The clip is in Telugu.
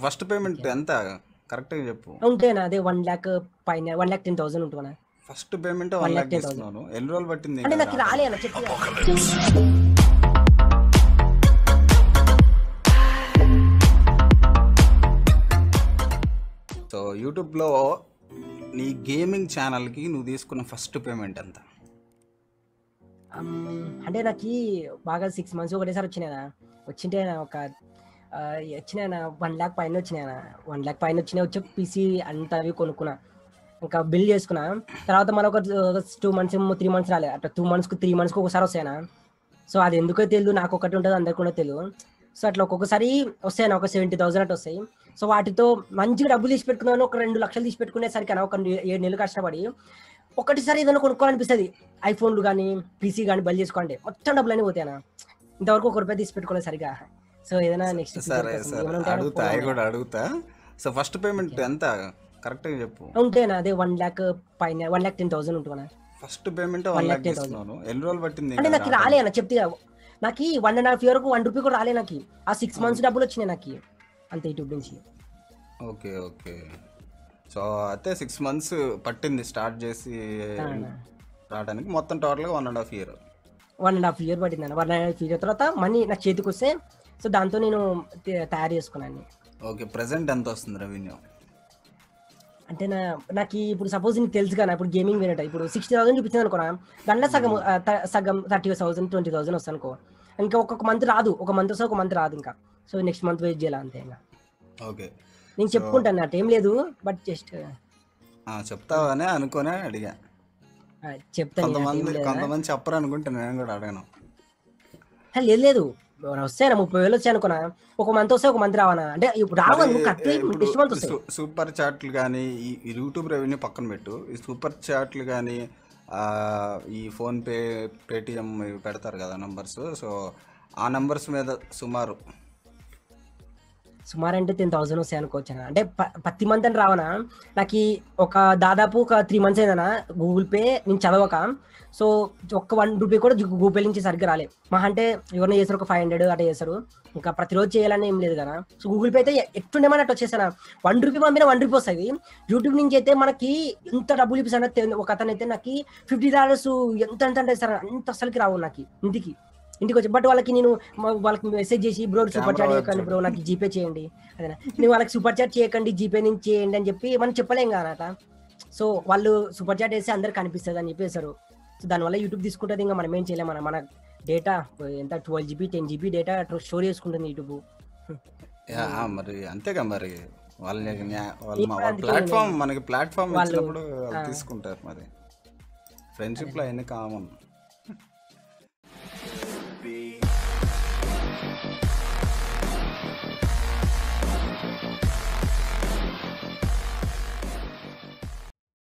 ఫస్ట్ పేమెంట్ ఎంత కరెక్ట్గా చెప్పు ఉంటేనా అదే వన్ ల్యాక్ పైన వన్ ల్యాక్ టెన్ థౌసండ్ ఉంటున్నా first payment one One lakh lakh ten తీసుకున్నాను ఎన్ని రోజులు పట్టింది అంటే ఇంకా నాకు రాలే అన్న చెప్పి సో యూట్యూబ్లో నీ గేమింగ్ ఛానల్కి నువ్వు తీసుకున్న ఫస్ట్ పేమెంట్ ఎంత అంటే నాకు బాగా సిక్స్ మంత్స్ ఒకటేసారి వచ్చినాయనా వచ్చింటే నా ఒక వచ్చినాయన వన్ ల్యాక్ పైన వచ్చినాయన వన్ ల్యాక్ పైన వచ్చినాయి వచ్చే పీసీ అంతా అవి కొనుక్కున్నా ఇంకా బిల్ చేసుకున్నా తర్వాత మళ్ళీ ఒక టూ మంత్స్ ఏమో త్రీ మంత్స్ రాలేదు అట్లా టూ మంత్స్కి త్రీ మంత్స్కి ఒకసారి వస్తాయనా సో అది ఎందుకో తెలియదు నాకు ఒకటి ఉంటుంది అందరికి కూడా తెలియదు సో అట్లా ఒక్కొక్కసారి వస్తాయన్న ఒక సెవెంటీ థౌసండ్ అట్లా వస్తాయి సో వాటితో మంచిగా డబ్బులు తీసి పెట్టుకున్నాను ఒక రెండు లక్షలు తీసి పెట్టుకునేసరికి అన్న ఒక ఏడు నెలలు కష్టపడి ఒకటిసారి ఏదైనా కొనుక్కోవాలనిపిస్తుంది ఐఫోన్లు కానీ పీసీ కానీ బలి చేసుకోండి మొత్తం డబ్బులు అన్నీ పోతాయనా ఇంతవరకు ఒక రూపాయి తీసి పెట్టుకోలేదు సరిగా సో ఏదైనా నెక్స్ట్ సరే సరే అడుగుతా అవి కూడా అడుగుతా సో ఫస్ట్ పేమెంట్ ఎంత కరెక్ట్గా చెప్పు ఉంటేనా అదే వన్ ల్యాక్ పైన వన్ ల్యాక్ టెన్ థౌసండ్ ఉంటున్నా ఫస్ట్ పేమెంట్ వన్ ల్యాక్ తీసుకున్నాను ఎన్ని రోజులు పట్టింది అంటే ఇంకా నాకు రాలే అన్న చెప్తే నాకు one and half year one rupee కూడా రాలే నాకు ఆ సిక్స్ మంత్స్ డబ్బులు వచ్చినాయి నాకు అంతే యూట్యూబ్ నుంచి ఓకే ఓకే సో అయితే సిక్స్ మంత్స్ పట్టింది స్టార్ట్ చేసి రావడానికి మొత్తం టోటల్గా one and half year one and half year పట్టింది అన్న వన్ అండ్ హాఫ్ ఇయర్ తర్వాత మనీ నాకు చేతికి వస్తే సో దాంతో నేను తే- తయారు చేసుకున్నాను ఓకే ప్రెసెంట్ ఎంత వస్తుంది రెవెన్యూ అంటే నా నాకు ఈ ఇప్పుడు సపోజ్ నీకు తెలుసు కదా ఇప్పుడు గేమింగ్ వినట ఇప్పుడు సిక్స్టీ థౌసండ్ చూపించింది అనుకో దాంట్లో సగం ఆ, త- సగం థర్టీ థౌసండ్ ట్వంటీ థౌసండ్ వస్తాను అనుకో ఇంకా ఒక్కొక్క మంత్ రాదు ఒక మంత్ వస్తే ఒక మంత్ రాదు ఇంకా సో నెక్స్ట్ మంత్ వెయిట్ చేయాలి అంతే ఇంకా ఓకే నేను చెప్పుకుంటాను అటు ఏం లేదు బట్ జస్ట్ చెప్తావనే అనుకోనే అడిగా చెప్తాను నేను, అటు ఏం కొంతమంది లేదు. కొంతమంది చెప్పరు అనుకుంటే నేను కూడా అడగను హే, లేదు లేదు వస్తాయన ముప్పై వేలు వచ్చాయి అనుకున్నా ఒక మంత్ వస్తే ఒక మంత్ రావనా అంటే ఇప్పుడు రావు నువ్వు కరెక్ట్ ఇప్పుడు నెక్స్ట్ మంత్ వస్తాయి సు- సూపర్ చాట్లు కానీ ఈ ఈ యూట్యూబ్ రెవెన్యూ పక్కన పెట్టు ఈ సూపర్ చాట్లు కానీ ఈ ఫోన్పే పేటిఎం ఇవి పెడతారు కదా నంబర్స్ సో ఆ నంబర్స్ మీద సుమారు సుమారు అంటే టెన్ థౌసండ్ వస్తాయి అనుకోవచ్చు అన్న. అంటే ప- ప్రతి మంత్ అని రావనా నాకు ఈ ఒక దాదాపు ఒక త్రీ మంత్స్ అయిందనా గూగుల్ పే నేను చదవక సో ఒక్క వన్ రూపీ కూడా గూగుల్ పే నుంచి సరిగ్గా రాలే మా అంటే ఎవరైనా చేస్తారు ఒక ఫైవ్ హండ్రెడ్ అట్లా చేస్తారు ఇంకా ప్రతిరోజు చేయాలని ఏం లేదు కదా సో గూగుల్ పే అయితే ఎట్టుండేమని అట్లా వచ్చేసాను వన్ రూపీ పంపిన వన్ రూపీ వస్తుంది యూట్యూబ్ నుంచి అయితే మనకి ఎంత డబ్బులు ఇప్పిస్తాను ఒక అతను అయితే నాకు ఫిఫ్టీ డాలర్స్ ఎంత ఎంత అంటే ఇస్తారు అంత అసలుకి రావు నాకు ఇంటికి ఇంటికి వచ్చి బట్ వాళ్ళకి నేను మ- వాళ్ళకి మెసేజ్ చేసి బ్రో సూపర్ చాట్ చేయకండి బ్రో నాకు జీపే చేయండి అదేనా నేను వాళ్ళకి సూపర్ చాట్ చేయకండి జీపే నుంచి చేయండి అని చెప్పి మనం చెప్పలేం కదా సో వాళ్ళు సూపర్ చాట్ వేసి అందరికి కనిపిస్తుంది అని చెప్పేశారు సో దానివల్ల యూట్యూబ్ తీసుకుంటుంది ఇంకా మనం ఏం చేయలేం మన మన డేటా ఎంత twelve GB ten GB data store చేసుకుంటుంది యూట్యూబ్ యా, మరి అంతేగా మరి వాళ్ళని న్యా- వాళ్ళ ఇప్పుడు వాళ్ళ అందుకే ప్లాట్ఫామ్ మనకి ప్లాట్ఫామ్ వాళ్ళు- ఇచ్చినప్పుడు వాళ్ళు తీసుకుంటారు మరి ఫ్రెండ్షిప్లో అవన్నీ కామన్